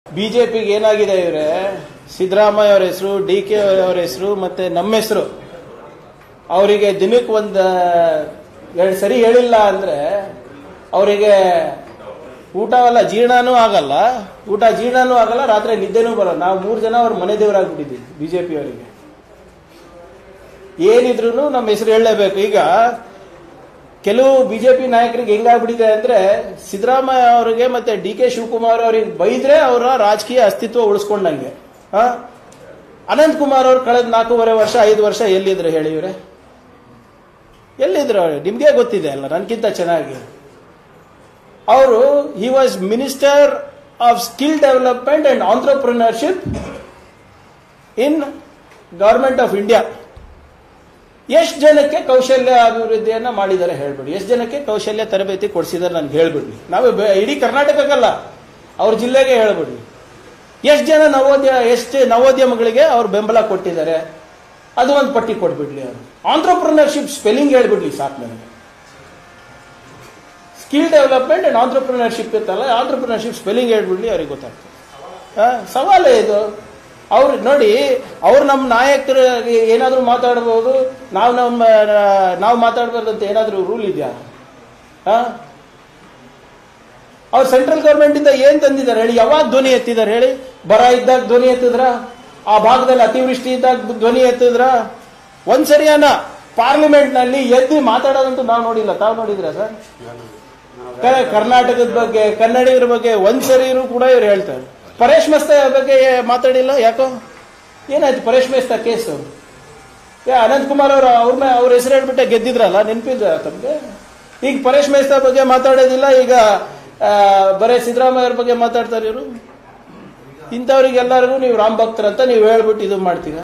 ಬಿಜೆಪಿಗೆ ಏನಾಗಿದೆ ಇವ್ರೆ ಸಿದ್ದರಾಮಯ್ಯ ಅವ್ರ ಹೆಸರು ಡಿ ಕೆ ಅವ್ರ ಹೆಸರು ಮತ್ತೆ ನಮ್ಮ ಹೆಸರು ಅವರಿಗೆ ದಿನಕ್ಕೆ ಒಂದು ಎರಡು ಸರಿ ಹೇಳಿಲ್ಲ ಅಂದ್ರೆ ಅವರಿಗೆ ಊಟವೆಲ್ಲ ಜೀರ್ಣನೂ ಆಗಲ್ಲ ಊಟ ಜೀರ್ಣನೂ ಆಗಲ್ಲ ರಾತ್ರಿ ನಿದ್ದೆನೂ ಬರಲ್ಲ ನಾವು ಮೂರು ಜನ ಅವ್ರ ಮನೆ ದೇವರಾಗ್ಬಿಟ್ಟಿದ್ದೀವಿ ಬಿಜೆಪಿ ಅವರಿಗೆ ಏನಿದ್ರು ನಮ್ಮ ಹೆಸರು ಹೇಳಲೇಬೇಕು ಈಗ ಕೆಲವು ಬಿಜೆಪಿ ನಾಯಕರಿಗೆ ಹೆಂಗಾಗ್ಬಿಟ್ಟಿದೆ ಅಂದ್ರೆ ಸಿದ್ದರಾಮಯ್ಯ ಅವರಿಗೆ ಮತ್ತೆ ಡಿ ಕೆ ಶಿವಕುಮಾರ್ ಅವರಿಗೆ ಬೈದ್ರೆ ಅವರ ರಾಜಕೀಯ ಅಸ್ತಿತ್ವ ಉಳಿಸ್ಕೊಂಡಂಗೆ ಆ? ಅನಂತ್ ಕುಮಾರ್ ಅವರು ಕಳೆದ ನಾಲ್ಕೂವರೆ ವರ್ಷ ಐದು ವರ್ಷ ಎಲ್ಲಿದ್ರು ಹೇಳಿ ಇವ್ರೆ ಎಲ್ಲಿದ್ರು ಅವ್ರು? ನಿಮ್ಗೆ ಗೊತ್ತಿದೆ ಅಲ್ಲ ನನ್ಕಿಂತ ಚೆನ್ನಾಗಿ ಅವರು he was minister of skill development and entrepreneurship in government of India ಎಷ್ಟು ಜನಕ್ಕೆ ಕೌಶಲ್ಯ ಅಭಿವೃದ್ಧಿಯನ್ನ ಮಾಡಿದ್ದಾರೆ ಹೇಳ್ಬಿಡಿ ಎಷ್ಟು ಜನಕ್ಕೆ ಕೌಶಲ್ಯ ತರಬೇತಿ ಕೊಡಿಸಿದ್ದಾರೆ ನನ್ಗೆ ಹೇಳ್ಬಿಡ್ಲಿ ನಾವು ಬೆ- ಇಡೀ ಕರ್ನಾಟಕಕ್ಕಲ್ಲ ಅವ್ರ ಜಿಲ್ಲೆಗೆ ಹೇಳ್ಬಿಡ್ಲಿ ಎಷ್ಟು ಜನ ನವೋದ್ಯ ಎಷ್ಟು ನವೋದ್ಯಮಗಳಿಗೆ ಅವ್ರು ಬೆಂಬಲ ಕೊಟ್ಟಿದ್ದಾರೆ ಅದು ಒಂದು ಪಟ್ಟಿ ಕೊಟ್ಬಿಡ್ಲಿ ಅವರು ಆಂಟ್ರಪ್ರಿನರ್ಶಿಪ್ ಸ್ಪೆಲ್ಲಿಂಗ್ ಹೇಳ್ಬಿಡ್ಲಿ ಸಾಕು ನನಗೆ ಸ್ಕಿಲ್ ಡೆವಲಪ್ಮೆಂಟ್ ಅಂಡ್ ಆಂಟ್ರಪ್ರಿನರ್ಶಿಪ್ ಇತ್ತಲ್ಲ ಆಂಟ್ರಪ್ರಿನರ್ಶಿಪ್ ಸ್ಪೆಲ್ಲಿಂಗ್ ಹೇಳ್ಬಿಡ್ಲಿ ಅವ್ರಿಗೆ ಗೊತ್ತಾಗ್ತದೆ ಆ, ಸವಾಲೇ ಇದು ಅವ್ರು ನೋಡಿ ಅವ್ರು ನಮ್ಮ ನಾಯಕರು ಏನಾದರೂ ಮಾತಾಡ್ಬೋದು ನಾವು ನಮ್ಮ ನಾವು ಮಾತಾಡ್ಬಾರ್ದು ಅಂತ ಏನಾದರೂ ರೂಲ್ ಇದೆಯಾ ಆ? ಅವ್ರು ಸೆಂಟ್ರಲ್ ಗೌರ್ಮೆಂಟ್ ಇಂದ ಏನ್ ತಂದಿದ್ದಾರೆ ಹೇಳಿ ಯಾವಾಗ ಧ್ವನಿ ಎತ್ತಿದ್ದಾರೆ ಹೇಳಿ ಬರ ಇದ್ದಾಗ ಧ್ವನಿ ಎತ್ತಿದ್ರ ಆ ಭಾಗದಲ್ಲಿ ಅತಿವೃಷ್ಟಿ ಇದ್ದಾಗ ಧ್ವನಿ ಎತ್ತಿದ್ರ ಒಂದ್ಸರಿಯನ್ನ ಪಾರ್ಲಿಮೆಂಟ್ ನಲ್ಲಿ ಎದ್ದು ಮಾತಾಡೋದಂತೂ ನಾವು ನೋಡಿಲ್ಲ ತಾವು ನೋಡಿದ್ರ ಸರ್ ಕ- ಕರ್ನಾಟಕದ ಬಗ್ಗೆ ಕನ್ನಡಿಗರ ಬಗ್ಗೆ ಒಂದ್ಸರಿನೂ ಕೂಡ ಇವ್ರು ಹೇಳ್ತಾರೆ ಪರೇಶ್ ಮಸ್ತ ಬಗ್ಗೆ ಮಾತಾಡಿಲ್ಲ ಯಾಕೋ ಏನಾಯ್ತು ಪರೇಶ್ ಮೇಸ್ತಾ ಕೇಸು ಏ ಅನಂತ್ ಕುಮಾರ್ ಅವರು ಅವ್ರ ಮೇ ಅವ್ರ ಹೆಸರು ಹೇಳ್ಬಿಟ್ಟೆ ಗೆದ್ದಿದ್ರಲ್ಲ ನೆನಪಿಲ್ಲ ತಮ್ಗೆ ಈಗ ಪರೇಶ್ ಮೇಸ್ತಾ ಬಗ್ಗೆ ಮಾತಾಡೋದಿಲ್ಲ ಈಗ ಆ, ಬರೇ ಸಿದ್ದರಾಮಯ್ಯ ಅವ್ರ ಬಗ್ಗೆ ಮಾತಾಡ್ತಾರೆ ಇವರು ಇಂಥವ್ರಿಗೆಲ್ಲರಿಗೂ ನೀವು ರಾಮ್ ಭಕ್ತರಂತ ನೀವು ಹೇಳ್ಬಿಟ್ಟು ಇದು ಮಾಡ್ತೀರಾ